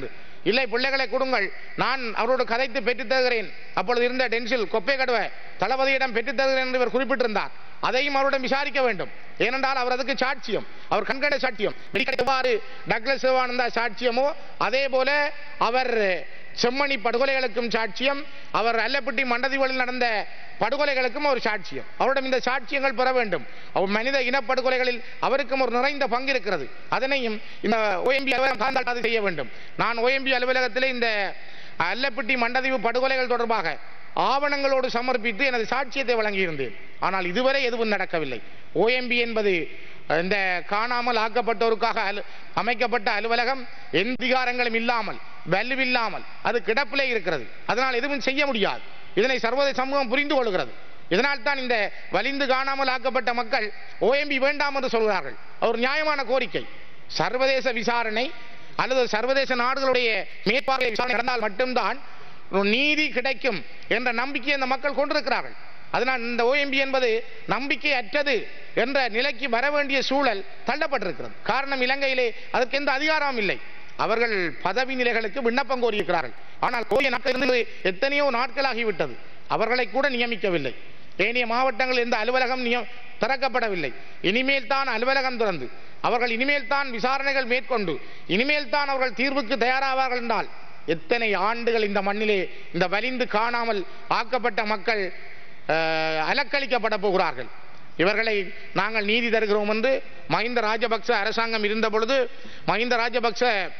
இல்லை பிள்ளைகளை கொடுங்கள் நான் அவரோடு கதைத்து பெற்றுத் தருகிறேன் அப்பொழுது இருந்த டென்சில் கொப்பை கடுவ தளபதியிடம் பெற்றுத் தருகிறேன் என்று இவர் குறிப்பிட்டிருந்தார் அதையும் அவரிடம் விசாரிக்க வேண்டும் ஏனென்றால் அவர் அதுக்கு சாட்சியம் அவர் கண்கட சாட்சியம் மெடிக்கல் எவ்வாறு டக்ளஸ் சிவானந்தா சாட்சியமோ அதே போல அவர் செம்மணி படுகொலைகளுக்கும் சாட்சியம் அவர் அல்லப்பட்டி மண்டதிவழில் நடந்த படுகொலைகளுக்கும் ஒரு சாட்சியம் அவரிடம் இந்த சாட்சியங்கள் பெற வேண்டும் அவர் மனித இனப்படுகொலைகளில் அவருக்கும் ஒரு நிறைந்த பங்கு இருக்கிறது அதனையும் இந்த ஓஎம்பி அலுவலகம் சார்ந்தால் செய்ய வேண்டும் நான் ஓஎம்பி அலுவலகத்தில் இந்த அல்லப்பட்டி மண்டதீவு படுகொலைகள் தொடர்பாக ஆவணங்களோடு சமர்ப்பித்து எனது சாட்சியத்தை வழங்கியிருந்தேன் ஆனால் இதுவரை எதுவும் நடக்கவில்லை ஓஎம்பி என்பது இந்த காணாமல் ஆக்கப்பட்டோருக்காக அலு அமைக்கப்பட்ட அலுவலகம் எந்த அதிகாரங்களும் இல்லாமல் வலுவில்லாமல் அது கிடப்பிலே இருக்கிறது அதனால் எதுவும் செய்ய முடியாது இதனை சர்வதேச சமூகம் புரிந்து கொள்கிறது இதனால் தான் இந்த வலிந்து காணாமல் ஆக்கப்பட்ட மக்கள் ஓஎம்பி வேண்டாம் என்று சொல்கிறார்கள் ஒரு நியாயமான கோரிக்கை சர்வதேச விசாரணை அல்லது சர்வதேச நாடுகளுடைய மேற்பார்வை விசாரணை நடந்தால் மட்டும்தான் ஒரு நீதி கிடைக்கும் என்ற நம்பிக்கையை அந்த மக்கள் கொண்டிருக்கிறார்கள் அதனால் இந்த ஓஎம்பி என்பது நம்பிக்கை அற்றது என்ற நிலைக்கு வர வேண்டிய சூழல் தள்ளப்பட்டிருக்கிறது காரணம் இலங்கையிலே அதற்கு எந்த அதிகாரமும் இல்லை அவர்கள் பதவி நிலைகளுக்கு விண்ணப்பம் கோரியிருக்கிறார்கள் ஆனால் கோரிய நாட்கள் இருந்து எத்தனையோ நாட்களாகிவிட்டது அவர்களை கூட நியமிக்கவில்லை ஏனைய மாவட்டங்கள் எந்த அலுவலகம் நியம் திறக்கப்படவில்லை இனிமேல் தான் அலுவலகம் திறந்து அவர்கள் இனிமேல் தான் விசாரணைகள் மேற்கொண்டு இனிமேல் தான் அவர்கள் தீர்வுக்கு தயாராவார்கள் என்றால் எத்தனை ஆண்டுகள் இந்த மண்ணிலே இந்த வலிந்து காணாமல் ஆக்கப்பட்ட மக்கள் அஹ், அலக்களிக்கப்பட போகிறார்கள் இவர்களை நாங்கள் நீதி தருகிறோம் என்று மஹிந்த ராஜபக்ச அரசாங்கம் இருந்த பொழுது மஹிந்த ராஜபக்ச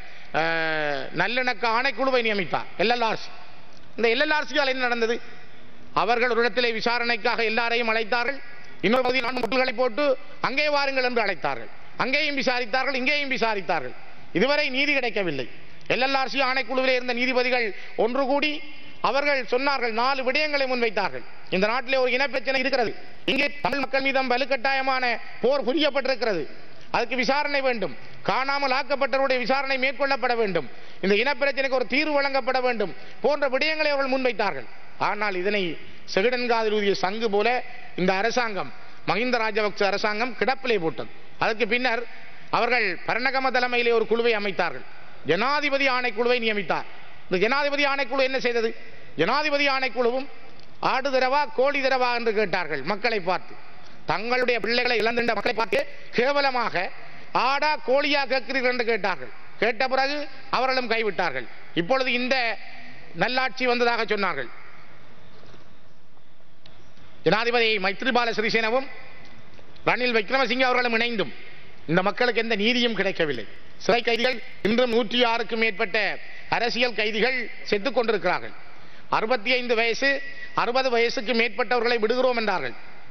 அஹ், நல்லிணக்க ஆணைக்குழுவை நியமித்தார் எல்எல்ஆர்சி இந்த எல்எல்ஆர்சியால் என்ன நடந்தது அவர்கள் ஒரு இடத்திலே விசாரணைக்காக எல்லாரையும் அழைத்தார்கள் இன்னொரு பகுதியில் நான்கு முட்டுகளை போட்டு அங்கே வாருங்கள் என்று அழைத்தார்கள் அங்கேயும் விசாரித்தார்கள் இங்கேயும் விசாரித்தார்கள் இதுவரை நீதி கிடைக்கவில்லை எல்எல்ஆர்சி ஆணைக்குழுவிலே இருந்த நீதிபதிகள் ஒன்று கூடி அவர்கள் சொன்னார்கள் நாலு விடயங்களை முன்வைத்தார்கள் இந்த நாட்டிலே ஒரு இனப்பிரச்சனை இருக்கிறது இங்கே தமிழ் மக்கள் மீதம் வலுக்கட்டாயமான போர் புரியப்பட்டிருக்கிறது அதுக்கு விசாரணை வேண்டும் காணாமல் ஆக்கப்பட்டவருடைய விசாரணை மேற்கொள்ளப்பட வேண்டும் இந்த இனப்பிரச்சனைக்கு ஒரு தீர்வு வழங்கப்பட வேண்டும் போன்ற விடயங்களை அவர்கள் முன்வைத்தார்கள் ஆனால் இதனை செகுடன்காதில் ஊதிய சங்கு போல இந்த அரசாங்கம் மஹிந்த ராஜபக்ச அரசாங்கம் கிடப்பிலே போட்டது அதற்கு பின்னர் அவர்கள் பரணகம தலைமையிலே ஒரு குழுவை அமைத்தார்கள் ஜனாதிபதி ஆணைக்குழுவை நியமித்தார் இந்த ஜனாதிபதி ஆணைக்குழு என்ன செய்தது ஜனாதிபதி ஆணைக்குழுவும் ஆடு தரவா கோழி தரவா என்று கேட்டார்கள் மக்களை பார்த்து தங்களுடைய பிள்ளைகளை இழந்துட்ட மக்களை பார்த்து கேவலமாக ஆடா கோழியா கேட்கிறீர்கள் என்று கேட்டார்கள் கேட்ட பிறகு அவர்களும் கைவிட்டார்கள் இப்பொழுது இந்த நல்லாட்சி வந்ததாக சொன்னார்கள் ஜனாதிபதி மைத்ரிபால சிறிசேனவும் ரணில் விக்ரமசிங்கே அவர்களும் இணைந்தும் இந்த மக்களுக்கு எந்த நீதியும் கிடைக்கவில்லை சிறை கைதிகள் இன்றும் நூற்றி ஆறுக்கும் மேற்பட்ட அரசியல் கைதிகள் செத்துக் கொண்டிருக்கிறார்கள் அறுபத்தி ஐந்து வயசு அறுபது வயசுக்கு மேற்பட்டவர்களை விடுகிறோம் என்றார்கள்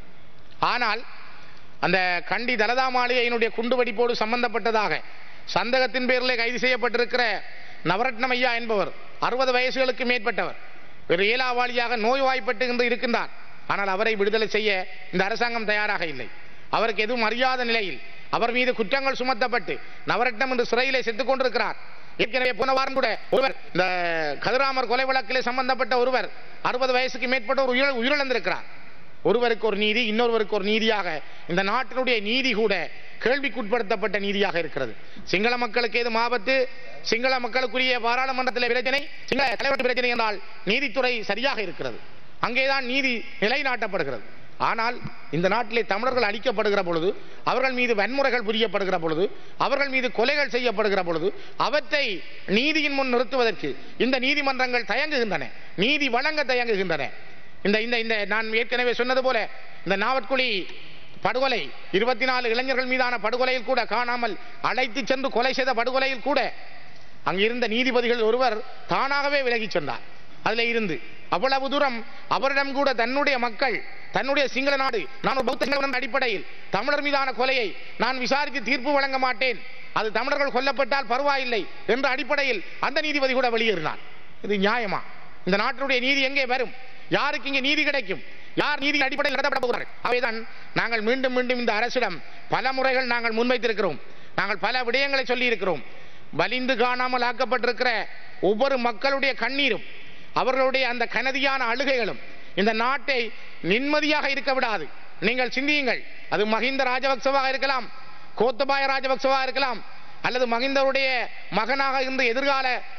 ஆனால் அந்த கண்டி தலதா மாளிகையினுடைய குண்டுவெடிப்போடு சம்பந்தப்பட்டதாக சந்தகத்தின் பேரில் கைது செய்யப்பட்டிருக்கிற நவரத்னம் ஐயா என்பவர் அறுபது வயசுகளுக்கு மேற்பட்டவர் ஒரு ஏலாவாளியாக நோய்வாய்ப்பட்டு இன்று இருக்கின்றார் ஆனால் அவரை விடுதலை செய்ய இந்த அரசாங்கம் தயாராக இல்லை அவருக்கு எதுவும் அறியாத நிலையில் அவர் மீது குற்றங்கள் சுமத்தப்பட்டு நவரட்னம் என்று சிறையிலே செத்துக் கொண்டிருக்கிறார் ஏற்கனவே போன வாரம் கூட ஒருவர் இந்த கதிராமர் கொலை வழக்கிலே சம்பந்தப்பட்ட ஒருவர் அறுபது வயசுக்கு மேற்பட்ட ஒரு உயிர் உயிரிழந்திருக்கிறார் ஒருவருக்கு ஒரு நீதி இன்னொருவருக்கு ஒரு நீதியாக இந்த நாட்டினுடைய நீதி கூட கேள்விக்குட்படுத்தப்பட்ட நீதியாக இருக்கிறது சிங்கள மக்களுக்கு ஏதும் ஆபத்து சிங்கள மக்களுக்குரிய பாராளுமன்றத்தில் பிரச்சனை சிங்கள தலைவர் பிரச்சனை என்றால் நீதித்துறை சரியாக இருக்கிறது அங்கேதான் நீதி நிலைநாட்டப்படுகிறது ஆனால் இந்த நாட்டிலே தமிழர்கள் அழிக்கப்படுகிற பொழுது அவர்கள் மீது வன்முறைகள் புரியப்படுகிற பொழுது அவர்கள் மீது கொலைகள் செய்யப்படுகிற பொழுது அவற்றை நீதியின் முன் நிறுத்துவதற்கு இந்த நீதிமன்றங்கள் தயங்குகின்றன நீதி வழங்க தயங்குகின்றன இந்த இந்த இந்த நான் ஏற்கனவே சொன்னது போல இந்த நாவற்குழி படுகொலை இருபத்தி நாலு இளைஞர்கள் மீதான படுகொலையில் கூட காணாமல் அழைத்து சென்று கொலை செய்த படுகொலையில் கூட அங்கு இருந்த நீதிபதிகள் ஒருவர் தானாகவே விலகிச் சென்றார் அதுல இருந்து அவ்வளவு தூரம் அவரிடம் கூட தன்னுடைய மக்கள் தன்னுடைய சிங்கள நாடு நான் ஒரு பௌத்த சிங்கள அடிப்படையில் தமிழர் மீதான கொலையை நான் விசாரித்து தீர்ப்பு வழங்க மாட்டேன் அது தமிழர்கள் கொல்லப்பட்டால் பரவாயில்லை என்ற அடிப்படையில் அந்த நீதிபதி கூட வெளியேறினார் இது நியாயமா இந்த நாட்டினுடைய நீதி எங்கே வரும் யாருக்கு இங்கே நீதி கிடைக்கும் யார் நீதி அடிப்படையில் நடத்தப்பட போகிறார்கள் அவைதான் நாங்கள் மீண்டும் மீண்டும் இந்த அரசிடம் பல முறைகள் நாங்கள் முன்வைத்திருக்கிறோம் நாங்கள் பல விடயங்களை சொல்லி இருக்கிறோம் வலிந்து காணாமல் ஆக்கப்பட்டிருக்கிற ஒவ்வொரு மக்களுடைய கண்ணீரும் அவர்களுடைய அந்த கனதியான அழுகைகளும் இந்த நாட்டை நிம்மதியாக இருக்க விடாது நீங்கள் சிந்தியுங்கள் அது மஹிந்த ராஜபக்சவாக இருக்கலாம் கோத்தபாய ராஜபக்சவாக இருக்கலாம் அல்லது மஹிந்தருடைய மகனாக இருந்து எதிர்கால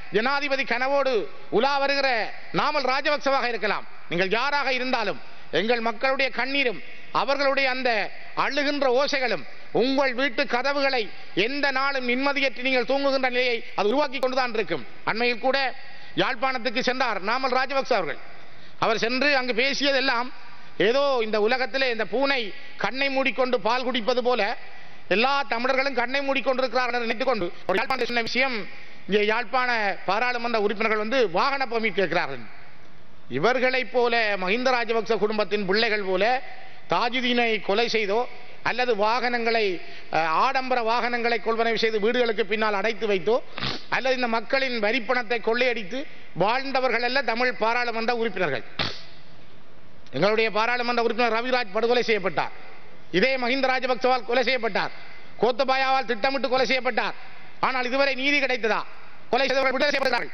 ஜனாதிபதி கனவோடு உலா வருகிற நாமல் ராஜபக்சவாக இருக்கலாம் நீங்கள் யாராக இருந்தாலும் எங்கள் மக்களுடைய கண்ணீரும் அவர்களுடைய அந்த அழுகின்ற ஓசைகளும் உங்கள் வீட்டு கதவுகளை எந்த நாளும் நிம்மதியற்று நீங்கள் தூங்குகின்ற நிலையை அது உருவாக்கி கொண்டுதான் இருக்கும் அண்மையில் கூட யாழ்ப்பாணத்துக்கு சென்றார் நாமல் ராஜபக்ச அவர்கள் அவர் சென்று அங்கு பேசியதெல்லாம் ஏதோ இந்த உலகத்திலே இந்த பூனை கண்ணை மூடிக்கொண்டு பால் குடிப்பது போல எல்லா தமிழர்களும் கண்ணை மூடிக்கொண்டிருக்கிறார்கள் என்று நினைத்துக் கொண்டு ஒரு யாழ்ப்பாணத்தில் சொன்ன விஷயம் இங்கே யாழ்ப்பாண பாராளுமன்ற உறுப்பினர்கள் வந்து வாகன பர்மிட் கேட்கிறார்கள் இவர்களைப் போல மஹிந்த ராஜபக்ச குடும்பத்தின் பிள்ளைகள் போல தாஜுதீனை கொலை செய்தோ அல்லது வாகனங்களை அஹ், ஆடம்பர வாகனங்களை கொள்வனவு செய்து வீடுகளுக்கு பின்னால் அடைத்து வைத்தோ அல்லது இந்த மக்களின் வரிப்பணத்தை கொள்ளையடித்து வாழ்ந்தவர்கள் அல்ல தமிழ் பாராளுமன்ற உறுப்பினர்கள் எங்களுடைய பாராளுமன்ற உறுப்பினர் ரவிராஜ் படுகொலை செய்யப்பட்டார் இதே மஹிந்த ராஜபக்சவால் கொலை செய்யப்பட்டார் கோத்தபாயாவால் திட்டமிட்டு கொலை செய்யப்பட்டார் ஆனால் இதுவரை நீதி கிடைத்ததா கொலை செய்தவர்கள் விடுதலை செய்யப்பட்டார்கள்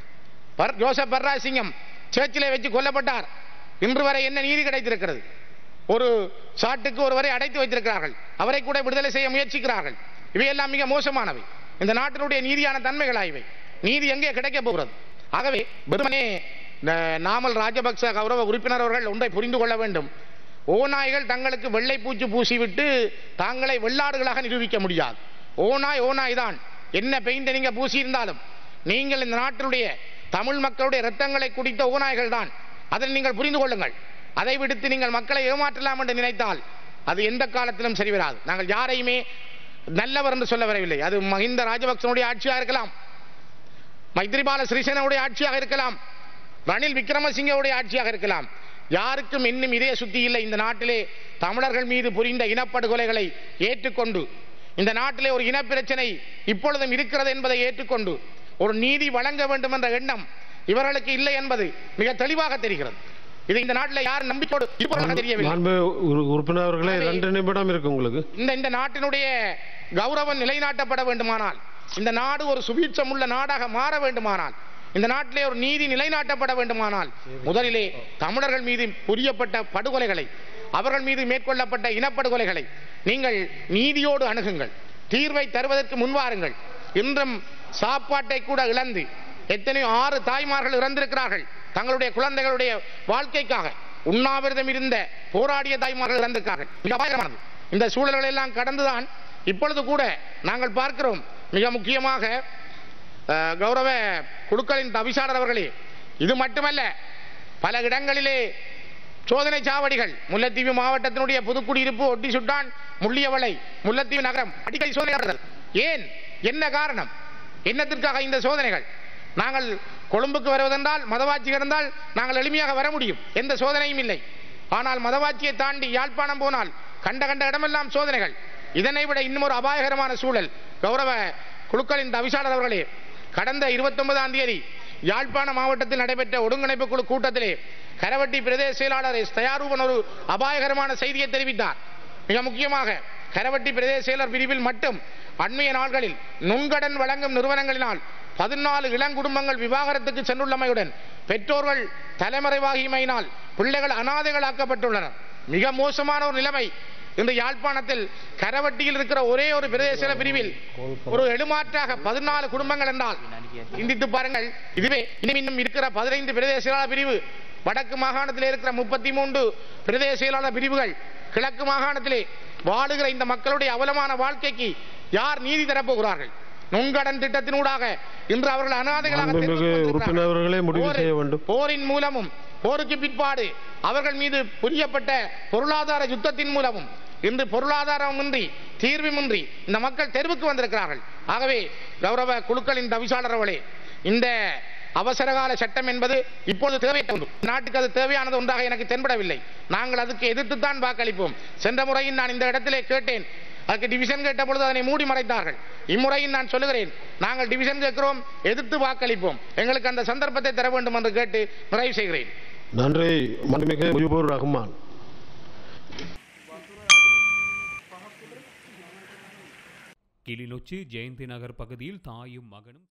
பர்- ஜோசப் பர்ராசிங்கம் சேர்ச்சிலே வச்சு கொல்லப்பட்டார் இன்று வரை என்ன நீதி கிடைத்திருக்கிறது ஒரு சாட்டுக்கு ஒருவரை அடைத்து வைத்திருக்கிறார்கள் அவரை கூட விடுதலை செய்ய முயற்சிக்கிறார்கள் இவையெல்லாம் மிக மோசமானவை இந்த நாட்டினுடைய நீதியான தன்மைகளா இவை நீதி எங்கே கிடைக்க போகிறது ஆகவே வெறுமனே ந- நாமல் ராஜபக்ச கௌரவ உறுப்பினர் அவர்கள் ஒன்றை புரிந்து கொள்ள வேண்டும் ஓநாய்கள் தங்களுக்கு வெள்ளை பூச்சு பூசிவிட்டு தாங்களை வெள்ளாடுகளாக நிரூபிக்க முடியாது ஓநாய் ஓநாய் தான் என்ன பெயிண்ட் நீங்க பூசி இருந்தாலும் நீங்கள் இந்த நாட்டினுடைய தமிழ் மக்களுடைய ரத்தங்களை குடித்த ஓநாய்கள் தான் அதை நீங்கள் புரிந்து கொள்ளுங்கள் அதை விடுத்து நீங்கள் மக்களை ஏமாற்றலாம் என்று நினைத்தால் அது எந்த காலத்திலும் சரி வராது நாங்கள் யாரையுமே நல்லவர் என்று சொல்ல வரவில்லை அது மஹிந்த ராஜபக்சனுடைய ஆட்சியாக இருக்கலாம் மைத்ரிபால சிறிசேனவுடைய ஆட்சியாக இருக்கலாம் ரணில் விக்ரமசிங்கவுடைய ஆட்சியாக இருக்கலாம் யாருக்கும் இன்னும் இதய சுத்தி இல்லை இந்த நாட்டிலே தமிழர்கள் மீது புரிந்த இனப்படுகொலைகளை ஏற்றுக்கொண்டு இந்த நாட்டிலே ஒரு இனப்பிரச்சனை இப்பொழுதும் இருக்கிறது என்பதை ஏற்றுக்கொண்டு ஒரு நீதி வழங்க வேண்டும் என்ற எண்ணம் இவர்களுக்கு இல்லை என்பது மிக தெளிவாக தெரிகிறது இது இந்த நாட்டில் யார் நம்பிக்கையோடு இருப்பதாக தெரியவில்லை மாண்பு உறு- உறுப்பினர் அவர்களே ரெண்டு நிமிடம் இருக்கு உங்களுக்கு இந்த இந்த நாட்டினுடைய கௌரவம் நிலைநாட்டப்பட வேண்டுமானால் இந்த நாடு ஒரு சுபீட்சம் உள்ள நாடாக மாற வேண்டுமானால் இந்த நாட்டிலே ஒரு நீதி நிலைநாட்டப்பட வேண்டுமானால் முதலிலே தமிழர்கள் மீது புரியப்பட்ட படுகொலைகளை அவர்கள் மீது மேற்கொள்ளப்பட்ட இனப்படுகொலைகளை நீங்கள் நீதியோடு அணுகுங்கள் தீர்வை தருவதற்கு முன்வாருங்கள் இன்றும் சாப்பாட்டை கூட இழந்து எத்தனையோ ஆறு தாய்மார்கள் இறந்திருக்கிறார்கள் தங்களுடைய குழந்தைகளுடைய வாழ்க்கைக்காக உண்ணாவிரதம் இருந்த போராடிய தாய்மார்கள் இறந்திருக்கிறார்கள் மிக அபாயமானது இந்த சூழல்களை எல்லாம் கடந்துதான் இப்பொழுது கூட நாங்கள் பார்க்கிறோம் மிக முக்கியமாக அஹ், கௌரவ குழுக்களின் தவிசாளர் அவர்களே இது மட்டுமல்ல பல இடங்களிலே சோதனை சாவடிகள் முல்லைத்தீவு மாவட்டத்தினுடைய புதுக்குடியிருப்பு ஒட்டி சுட்டான் முள்ளியவளை முல்லைத்தீவு நகரம் அடிக்கடி சோதனை நடக்கிறது. ஏன் என்ன காரணம் என்னத்திற்காக இந்த சோதனைகள் நாங்கள் கொழும்புக்கு வருவதென்றால் மதவாட்சி இருந்தால் நாங்கள் எளிமையாக வர முடியும் எந்த சோதனையும் இல்லை ஆனால் மதவாட்சியை தாண்டி யாழ்ப்பாணம் போனால் கண்ட கண்ட இடமெல்லாம் சோதனைகள் இதனை விட இன்னும் ஒரு அபாயகரமான சூழல் கௌரவ குழுக்களின் தவிசாளர் அவர்களே கடந்த 29ஆம் தேதி யாழ்ப்பாண மாவட்டத்தில் நடைபெற்ற ஒருங்கிணைப்பு குழு கூட்டத்திலே கரவட்டி பிரதேச செயலாளர் எஸ் தயாரூபன் ஒரு அபாயகரமான செய்தியை தெரிவித்தார் மிக முக்கியமாக கரவட்டி பிரதேச செயலர் பிரிவில் மட்டும் அண்மைய நாள்களில் நுண்கடன் வழங்கும் நிறுவனங்களினால் பதினாலு இளங்குடும்பங்கள் விவாகரத்துக்கு சென்றுள்ளமையுடன் பெற்றோர்கள் தலைமறைவாகியமையினால் பிள்ளைகள் அனாதைகளாக்கப்பட்டுள்ளனர் மிக மோசமான ஒரு நிலைமை இந்த யாழ்ப்பாணத்தில் கரவட்டியில் இருக்கிற ஒரே ஒரு பிரதேச செயலர் பிரிவில் ஒரு எழுமாற்றாக பதினாலு குடும்பங்கள் என்றால் சிந்தித்து பாருங்கள் இதுவே இன்னும் இன்னும் இருக்கிற பதினைந்து பிரதேச செயலாளர் பிரிவு வடக்கு மாகாணத்தில் இருக்கிற முப்பத்தி மூன்று பிரதேச செயலாளர் பிரிவுகள் கிழக்கு மாகாணத்திலே வாழுகிற இந்த மக்களுடைய அவலமான வாழ்க்கைக்கு யார் நீதி தரப்போகிறார்கள் நுண்கடன் திட்டத்தினூடாக இன்று அவர்கள் அனாதைகளாக மாண்புமிகு தெரிந்து கொண்டிருக்கிறார்கள். உறுப்பினர் அவர்களே முடிவு போரின்- செய்ய வேண்டும். போரின் மூலமும் போருக்கு பிற்பாடு அவர்கள் மீது புரியப்பட்ட பொருளாதார யுத்தத்தின் மூலமும் இன்று பொருளாதாரமின்றி தீர்வுமின்றி இந்த மக்கள் தெருவுக்கு வந்திருக்கிறார்கள் ஆகவே கௌரவ குழுக்களின் தவிசாளர் அவர்களே இந்த அவசரகால சட்டம் என்பது இப்பொழுது தேவையற்ற ஒன்று நாட்டுக்கு அது தேவையானது ஒன்றாக எனக்கு தென்படவில்லை நாங்கள் அதுக்கு எதிர்த்துத்தான் வாக்களிப்போம் சென்ற முறையில் நான் இந்த இடத்திலே கேட்டேன் அதுக்கு டிவிஷன் கேட்ட பொழுது அதனை மூடி மறைத்தார்கள் இம்முறையில் நான் சொல்லுகிறேன் நாங்கள் டிவிஷன் கேட்கிறோம் எதிர்த்து வாக்களிப்போம் எங்களுக்கு அந்த சந்தர்ப்பத்தை தர வேண்டும் என்று கேட்டு நிறைவு செய்கிறேன் நன்றி மாண்புமிகு முஜிபுர் ரஹ்மான் கிளிநொச்சி ஜெயந்தி நகர் பகுதியில் தாயும் மகனும்